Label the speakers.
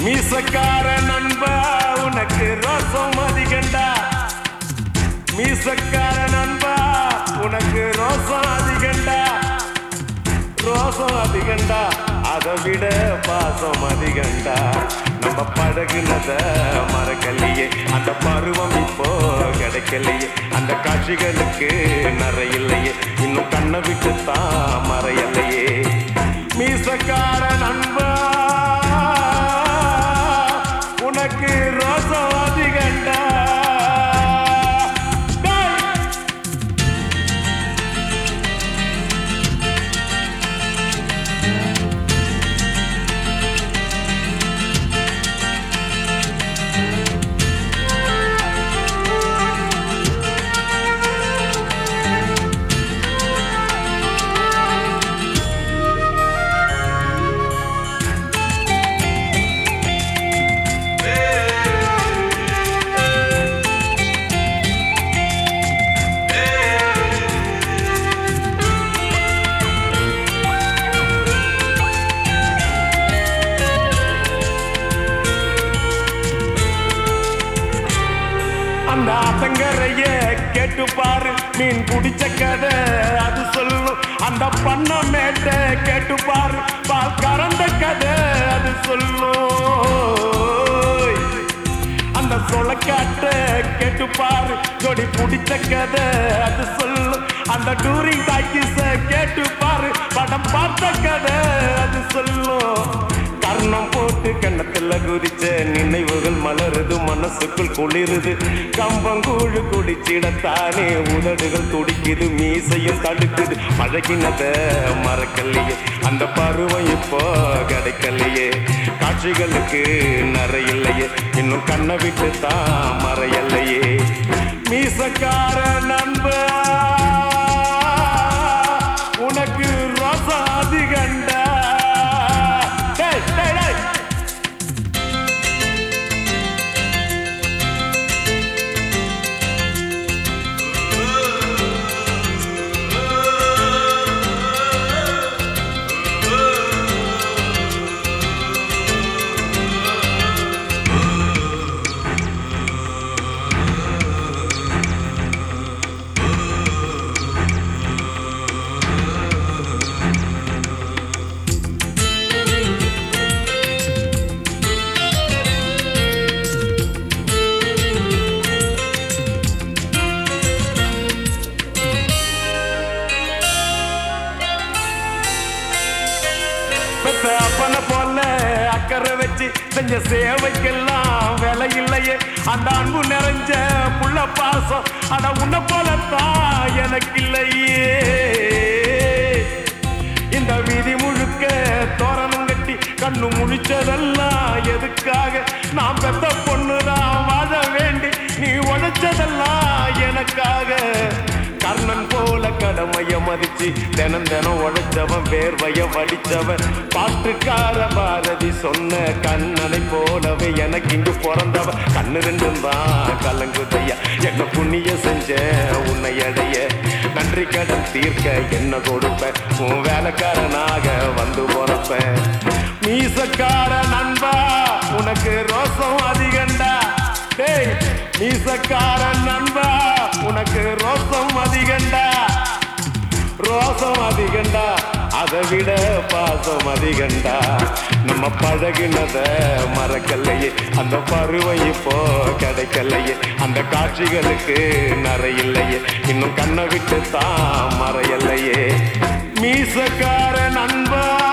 Speaker 1: மீசக்கார நண்பா உனக்கு ரோசம் அதிகண்டா மீசக்கார நண்பா உனக்கு ரோசம் அதிகண்டா ரோசம் அதிகண்டா அதை விட பாசம் அதிகண்டா நம்ம பழகுனத மறக்கலையே அந்த பருவம் இப்போ கிடைக்கலையே அந்த காட்சிகளுக்கு நிறையில்லையே இன்னும் கண்ணை விட்டு தான் மறையலையே மீசக்கார நண்பா உனக்கு ரோசம் அதிகண்டா டேய்! அந்த ஆத்தங்கரைய கேட்டு பாரு மீன் பிடிச்ச கதை அது சொல்லும் அந்த பண்ண மேட்ட கேட்டு பாரு பால் கறந்த கதை அது சொல்லும் அந்த சொலக்காட்ட கேட்டு பாரு ஜோடி பிடிச்ச கதை அது சொல்லும் அந்த டூரிங் டாக்கிஸ கேட்டு பாரு படம் பார்த்த கதை அது சொல்லும் கர்ணம் போட்டு கண்ணத்துல குதிச்ச நினைவுகள் மலருது மனசுக்குள் குளிருது கம்பங்கூழு குடிச்சிடத்தானே உதடுகள் துடிக்குது மீசையும் தடுக்குது பழகினத மறக்கலையே அந்த பருவம் இப்போ கிடைக்கலையே காட்சிகளுக்கு நிறையில்லையே இன்னும் கண்ணை விட்டு தான் மறையலையே மீசக்கார நண்பா உனக்கு ரசம் அதிகண்டா டேய், டேய், டேய். பெத்த அப்பனை போல அக்கறை வச்சு செஞ்ச சேவைக்கெல்லாம் விலை இல்லையே அந்த அன்பு நிறைஞ்ச புள்ள பாசம் அட உன்னை போலத்தான் எனக்கு இல்லையே இந்த வீதி முழுக்க தோரணம் கட்டி கண்ணு முழிச்சதெல்லாம் எதுக்காக நான் பெத்த பொண்ணுதான் வாழ வேண்டி நீ உழைச்சதெல்லாம் எனக்காக கர்ணன் போல கடமைய மதிச்சு தினம் தினம் உழைச்சவன் வேர்வைய வடிச்சவன் பாட்டுக்கார பாரதி சொன்ன கண்ணனை போலவே எனக்கு இங்கு பிறந்தவன் கண்ணு ரெண்டும் தான் கலங்குதையா என்ன புண்ணிய செஞ்ச உன்னை அடைய நன்றி கடன் தீர்க்க என்ன கொடுப்பேன் உன் வேலைக்காரனாக வந்து போறப்பேன் மீசக்கார நண்பா உனக்கு ரோசம் அதிகண்டா டேய் மீசக்கார நண்பா உனக்கு ரோசம் அதிகண்டா ரோசம் அதிகண்டா அதை விட பாசம் அதிகண்டா நம்ம பழகினத மறக்கலையே அந்த பருவம் இப்போ கிடைக்கலையே அந்த காட்சிகளுக்கு நிறையில்லையே இன்னும் கண்ணை விட்டு தான் மறையலையே மீசக்கார நண்பா